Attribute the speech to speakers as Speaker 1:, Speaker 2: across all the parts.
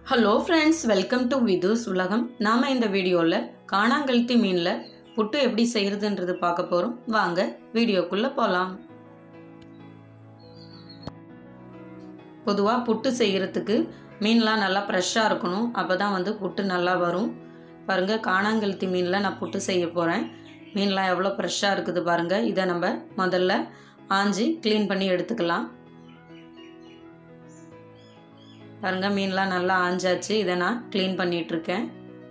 Speaker 1: hello friends welcome to விதுஸ் உலகம் நாம் இந்த வீடியோவில் காணாங்கழுத்தி மீனில் புட்டு எப்படி செய்கிறதுன்றது பார்க்க போகிறோம் வாங்க வீடியோக்குள்ளே போகலாம் பொதுவாக புட்டு செய்கிறதுக்கு மீன்லாம் நல்லா ஃப்ரெஷ்ஷாக இருக்கணும் அப்போ தான் வந்து புட்டு நல்லா வரும் பாருங்கள் காணாங்கழுத்தி மீனில் நான் புட்டு செய்ய போகிறேன் மீன்லாம் எவ்வளோ ஃப்ரெஷ்ஷாக இருக்குது பாருங்கள் இதை நம்ம முதல்ல ஆஞ்சி க்ளீன் பண்ணி எடுத்துக்கலாம் பாருங்கள் மீன்லாம் நல்லா ஆஞ்சாச்சு இதை நான் க்ளீன் பண்ணிகிட்ருக்கேன்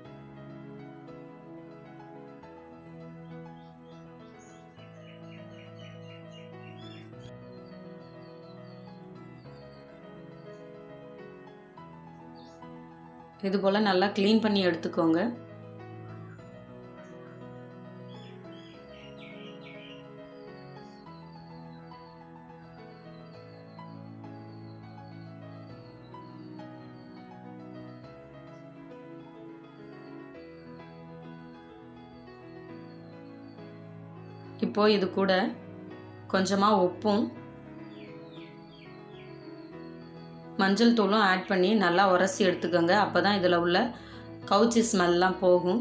Speaker 1: இது போல் நல்லா க்ளீன் பண்ணி எடுத்துக்கோங்க இப்போ இது கூட கொஞ்சமாக உப்பும் மஞ்சள் தூளும் ஆட் பண்ணி நல்லா உரசி எடுத்துக்கோங்க அப்போ தான் இதில் உள்ள கவுச்சி ஸ்மெல்லாம் போகும்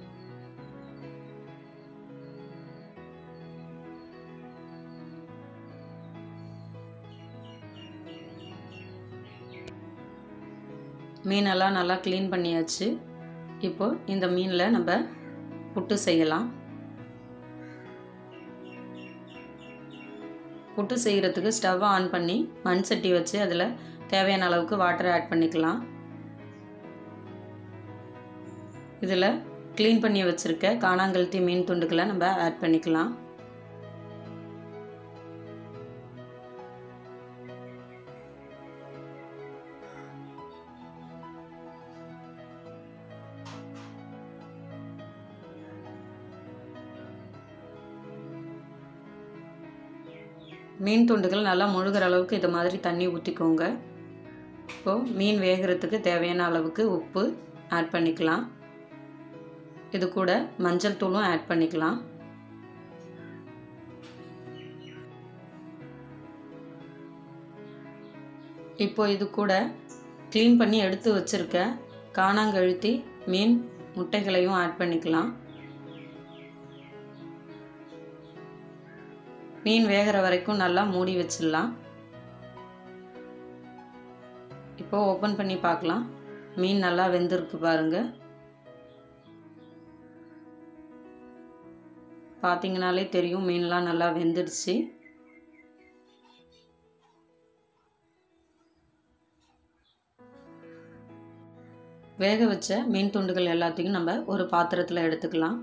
Speaker 1: மீனெல்லாம் நல்லா க்ளீன் பண்ணியாச்சு இப்போ இந்த மீனில் நம்ம புட்டு செய்யலாம் புட்டு செய்கிறதுக்கு ஸ்டவ்வை ஆன் பண்ணி மண் சட்டி வச்சு அதில் தேவையான அளவுக்கு வாட்டர் ஆட் பண்ணிக்கலாம் இதில் க்ளீன் பண்ணி வச்சுருக்க காணாங்கழுத்தி மீன் துண்டுகளை நம்ம ஆட் பண்ணிக்கலாம் மீன் துண்டுகள் நல்லா முழுகிற அளவுக்கு இது மாதிரி தண்ணி ஊற்றிக்கோங்க இப்போது மீன் வேகிறதுக்கு தேவையான அளவுக்கு உப்பு ஆட் பண்ணிக்கலாம் இது கூட மஞ்சள் தூளும் ஆட் பண்ணிக்கலாம் இப்போ இது கூட க்ளீன் பண்ணி எடுத்து வச்சுருக்க காணாங்கழுத்தி மீன் முட்டைகளையும் ஆட் பண்ணிக்கலாம் மீன் வேகிற வரைக்கும் நல்லா மூடி வச்சிடலாம் இப்போ ஓப்பன் பண்ணி பார்க்கலாம் மீன் நல்லா வெந்திருக்கு பாருங்க பார்த்தீங்கனாலே தெரியும் மீன்லாம் நல்லா வெந்துடுச்சு வேக வச்ச மீன் துண்டுகள் எல்லாத்தையும் நம்ம ஒரு பாத்திரத்தில் எடுத்துக்கலாம்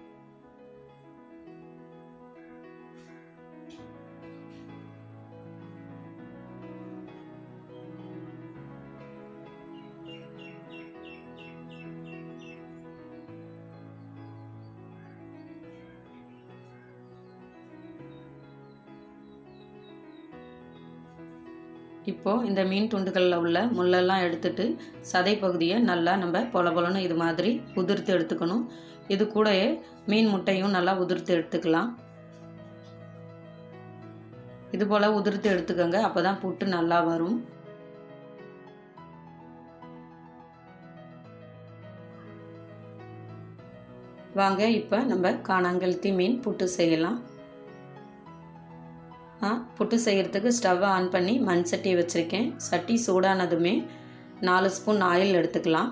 Speaker 1: இப்போது இந்த மீன் துண்டுகளில் உள்ள முள்ளெல்லாம் எடுத்துட்டு சதை பகுதியை நல்லா நம்ம பொல பொலன்னு இது மாதிரி உதிர்த்து எடுத்துக்கணும் இது கூடயே மீன் முட்டையும் நல்லா உதிர்த்து எடுத்துக்கலாம் இது போல் உதிர்த்து எடுத்துக்கோங்க அப்போ தான் புட்டு நல்லா வரும் வாங்க இப்போ நம்ம காணாங்கழுத்தி மீன் புட்டு செய்யலாம் புட்டு செய்கிறதுக்கு ஸ்டவ்வை ஆன் பண்ணி மண் சட்டி வச்சுருக்கேன் சட்டி சூடானதுமே நாலு ஸ்பூன் ஆயில் எடுத்துக்கலாம்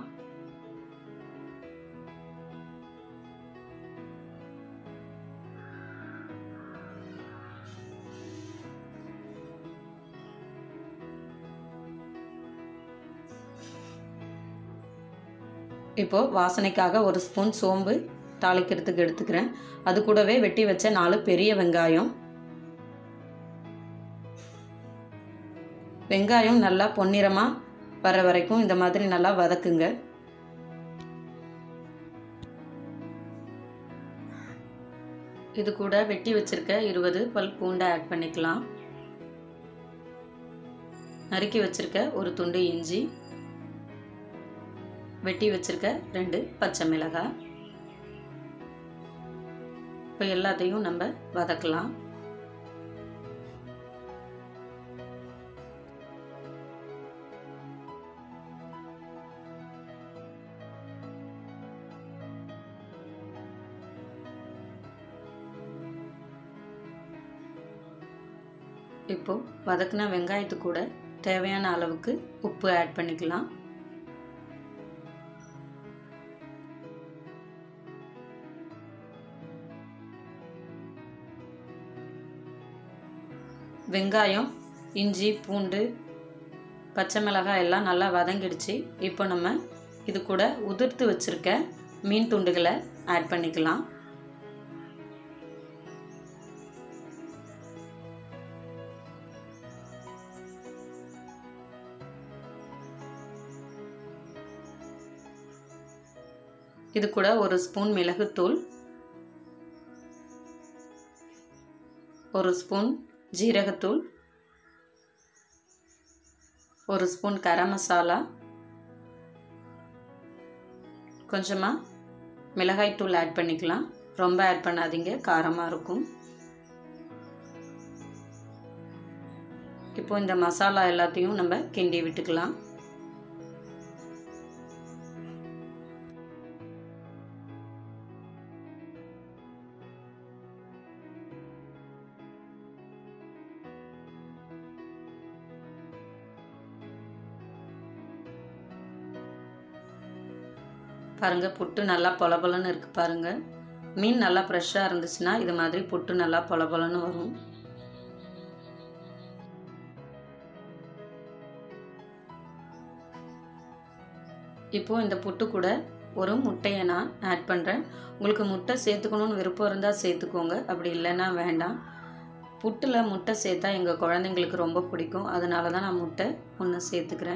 Speaker 1: இப்போது வாசனைக்காக ஒரு ஸ்பூன் சோம்பு தாளிக்கிறதுக்கு எடுத்துக்கிறேன் அது கூடவே வெட்டி வச்ச நாலு பெரிய வெங்காயம் வெங்காயம் நல்லா பொன்னிறமாக வர வரைக்கும் இந்த மாதிரி நல்லா வதக்குங்க இது கூட வெட்டி வச்சிருக்க இருபது பல் பூண்டை ஆட் பண்ணிக்கலாம் நறுக்கி வச்சிருக்க ஒரு துண்டு இஞ்சி வெட்டி வச்சிருக்க ரெண்டு பச்சை மிளகாய் இப்போ எல்லாத்தையும் நம்ம வதக்கலாம் இப்போ வதக்கின வெங்காயத்து கூட தேவையான அளவுக்கு உப்பு ஆட் பண்ணிக்கலாம் வெங்காயம் இஞ்சி பூண்டு பச்சை மிளகாய் எல்லாம் நல்லா வதங்கிடுச்சு இப்போ நம்ம இது கூட உதிர்த்து வச்சுருக்க மீன் துண்டுகளை ஆட் பண்ணிக்கலாம் இது கூட ஒரு ஸ்பூன் மிளகுத்தூள் ஒரு ஸ்பூன் ஜீரகத்தூள் ஒரு ஸ்பூன் கரம் மசாலா கொஞ்சமாக மிளகாய்த்தூள் ஆட் பண்ணிக்கலாம் ரொம்ப ஆட் பண்ணாதீங்க காரமாக இருக்கும் இப்போ இந்த மசாலா எல்லாத்தையும் நம்ம கிண்டி விட்டுக்கலாம் பாருங்கள் புட்டு நல்லா பொல பொலன்னு இருக்குது பாருங்கள் மீன் நல்லா ஃப்ரெஷ்ஷாக இருந்துச்சுன்னா இது மாதிரி புட்டு நல்லா பொல பொலன்னு வரும் இப்போது இந்த புட்டு கூட ஒரு முட்டையை நான் ஆட் பண்ணுறேன் உங்களுக்கு முட்டை சேர்த்துக்கணுன்னு விருப்பம் இருந்தால் சேர்த்துக்கோங்க அப்படி இல்லைன்னா வேண்டாம் புட்டில் முட்டை சேர்த்தா எங்கள் குழந்தைங்களுக்கு ரொம்ப பிடிக்கும் அதனால தான் நான் முட்டை ஒன்று சேர்த்துக்கிறேன்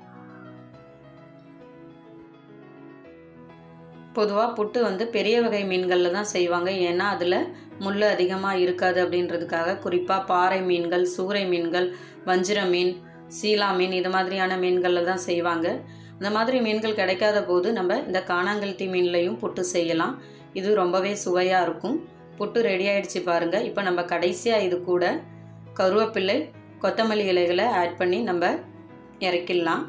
Speaker 1: பொதுவாக புட்டு வந்து பெரிய வகை மீன்களில் தான் செய்வாங்க ஏன்னா அதில் முள் அதிகமாக இருக்காது அப்படின்றதுக்காக குறிப்பாக பாறை மீன்கள் சூறை மீன்கள் வஞ்சிர மீன் சீலா மீன் இது மாதிரியான மீன்களில் தான் செய்வாங்க இந்த மாதிரி மீன்கள் கிடைக்காத போது நம்ம இந்த காணாங்கல்தி மீன்லையும் புட்டு செய்யலாம் இது ரொம்பவே சுவையாக இருக்கும் புட்டு ரெடி ஆயிடுச்சு பாருங்கள் இப்போ நம்ம கடைசியாக இது கூட கருவேப்பிள்ளை கொத்தமல்லி இலைகளை ஆட் பண்ணி நம்ம இறக்கிடலாம்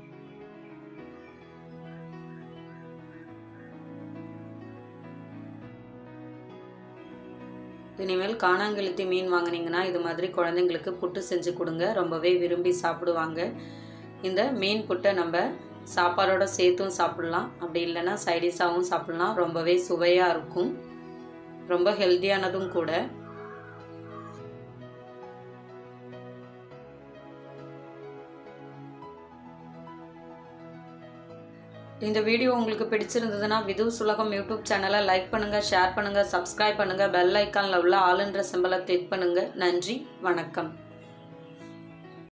Speaker 1: இனிமேல் காணாங்கெழுத்தி மீன் வாங்கினீங்கன்னா இது மாதிரி குழந்தைங்களுக்கு புட்டு செஞ்சு கொடுங்க ரொம்பவே விரும்பி சாப்பிடுவாங்க இந்த மீன் புட்டை நம்ம சாப்பாடோட சேர்த்தும் சாப்பிட்லாம் அப்படி இல்லைன்னா சைடிஷாகவும் சாப்பிட்லாம் ரொம்பவே சுவையாக இருக்கும் ரொம்ப ஹெல்த்தியானதும் கூட இந்த வீடியோ உங்களுக்கு பிடிச்சிருந்ததுன்னா விது சுலகம் யூடியூப் சேனலை லைக் பண்ணுங்கள் ஷேர் பண்ணுங்கள் சப்ஸ்கிரைப் பண்ணுங்கள் பெல் ஐக்கானில் உள்ள ஆளுன்ற சிம்பலை கிளிக் பண்ணுங்கள் நன்றி வணக்கம்